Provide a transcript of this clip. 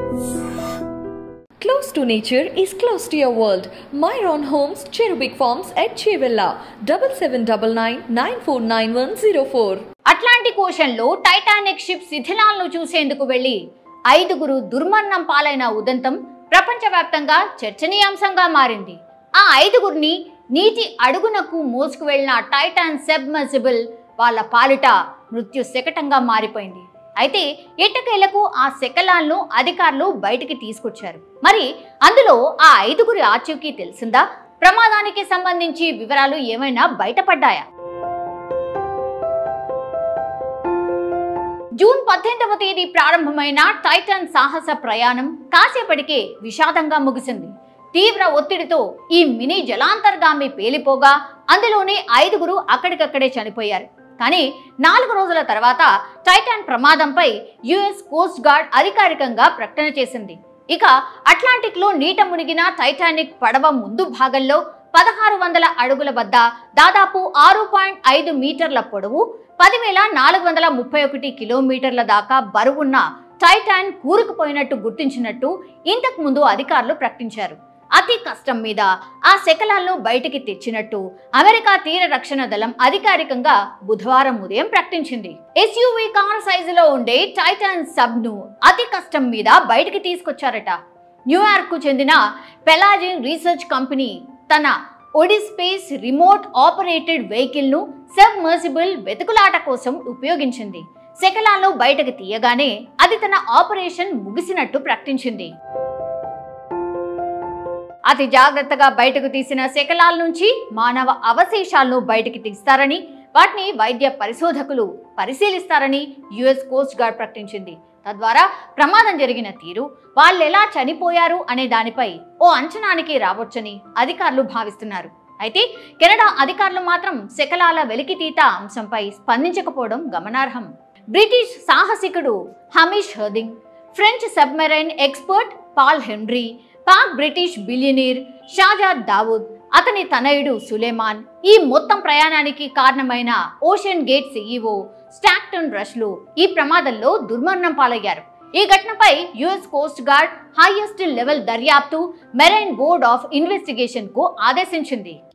Close to nature is close to your world. Myron Homes, Cherubic Farms at Chevilla, double seven double nine nine four nine one zero four. Atlantic ఓషన్లో Titanic ship శిథిలాలను చూసేందుకు వెళ్లి ఐదుగురు దుర్మరణం పాలైన ఉదంతం ప్రపంచవ్యాప్తంగా చర్చనీయాంశంగా మారింది ఆ ఐదుగురిని నీటి అడుగునకు మోసుకు వెళ్లిన టైటాన్ సబ్మర్సిబుల్ వాళ్ళ పాలిట మృత్యు శకటంగా మారిపోయింది అయితే ఎట్టకేలకు ఆ శకలాలను అధికారులు బయటికి తీసుకొచ్చారు మరి అందులో ఆ ఐదుగురి ఆచూకీ తెలిసిందా ప్రమాదానికి సంబంధించి వివరాలు ఏమైనా బయటపడ్డాయా జూన్ పద్దెనిమిదవ తేదీ ప్రారంభమైన టైటాన్ సాహస ప్రయాణం కాసేపటికే విషాదంగా ముగిసింది తీవ్ర ఒత్తిడితో ఈ మినీ జలాంతర్గామి పేలిపోగా అందులోనే ఐదుగురు అక్కడికక్కడే చనిపోయారు కానీ నాలుగు రోజుల తర్వాత టైటాన్ ప్రమాదంపై యుఎస్ కోస్ట్ గార్డ్ అధికారికంగా ప్రకటన చేసింది ఇక అట్లాంటిక్ లో నీట మునిగిన టైటానిక్ పడవ ముందు భాగంలో పదహారు వందల అడుగుల వద్ద దాదాపు ఆరు పాయింట్ ఐదు మీటర్ల పొడవు పదివేల నాలుగు వందల ముప్పై ఒకటి కిలోమీటర్ల దాకా బరువున్న టైటాన్ కూరుకుపోయినట్టు గుర్తించినట్టు ఇంతకు ముందు అధికారులు ప్రకటించారు అతి కష్టం మీద ఆ శకలాలను బయటికి తెచ్చినట్టు అమెరికా తీర రక్షణ దళం అధికారికంగా బుధవారం ఉదయం ప్రకటించింది ఎస్యూవి కార్ సైజులో ఉండే టైటాన్ సబ్ ను అతి కష్టం మీద బయటికి తీసుకొచ్చారట న్యూయార్క్ కు చెందిన పెలాజిన్ రీసెర్చ్ కంపెనీ తన ఒడిస్పేస్ రిమోట్ ఆపరేటెడ్ వెహికల్ ను సబ్మర్సిబుల్ వెతుకులాట కోసం ఉపయోగించింది శకలాలను బయటకు తీయగానే అది తన ఆపరేషన్ ముగిసినట్టు ప్రకటించింది అతి జాగ్రత్తగా బయటకు తీసిన శకలాల నుంచి మానవ అవశేషాలను బయటికి తీస్తారని వాటిని వైద్య పరిశోధకులు పరిశీలిస్తారని యుఎస్ కోస్ట్ గార్డ్ ప్రకటించింది తద్వారా ప్రమాదం జరిగిన తీరు వాళ్ళు ఎలా చనిపోయారు అనే దానిపై ఓ అంచనానికి రావచ్చని అధికారులు భావిస్తున్నారు అయితే కెనడా అధికారులు మాత్రం శకలాల వెలికితీత అంశంపై స్పందించకపోవడం గమనార్హం బ్రిటిష్ సాహసికుడు Hamish Harding French submarine expert Paul Henry Pak British billionaire Shahzad Dawood అతని తనయుడు సులేమాన్ ఈ మొత్తం ప్రయాణానికి కారణమైన ఓషన్ గేట్ సీఈఓ స్టాక్టన్ రష్లు ఈ ప్రమాదంలో దుర్మరణం పాలయ్యారు ఈ ఘటనపై US coast guard highest level దర్యాప్తు మెరైన్ బోర్డ్ ఆఫ్ ఇన్వెస్టిగేషన్ కు ఆదేశించింది